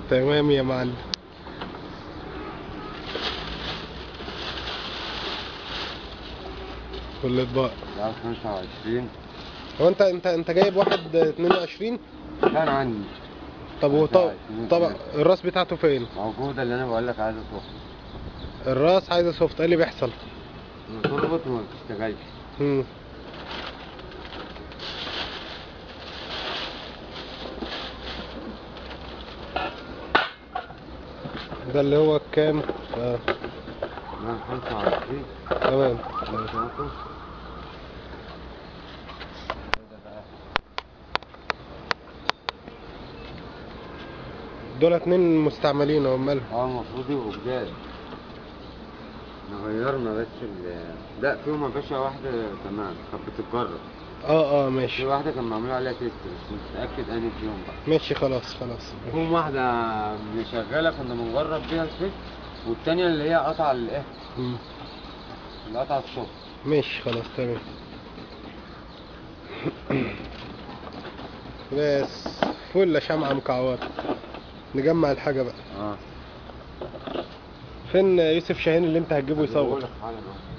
تمام يا معلم كل اطباق ده 25 هو انت انت انت جايب واحد 22 كان عندي طب هو طب 22 طبعا الراس بتاعته فين موجودة اللي انا بقول لك عايز اصوص الراس عايزه سوفت ايه اللي بيحصل تربط وما بتشتغلش مم. ده اللي هو كام اه ده 25 تمام شايفه؟ دول اتنين مستعملين هم مالهم اه المفروض يبقوا جداد غيرنا بس ال لا فيهم يا باشا واحدة تمام كانت بتتجرب اه اه في ماشي واحدة كان معمول عليها تيست بس مش متأكد انهي فيهم بقى ماشي خلاص خلاص فيهم واحدة شغالة كنا بنجرب بيها التيست والتانية اللي هي قطع الايه مم. اللي قطع الصوت ماشي خلاص تمام بس فل شمعة مكعوات نجمع الحاجة بقى اه فين يوسف شاهين اللي انت هتجيبه يصور بقولك حالا أهو.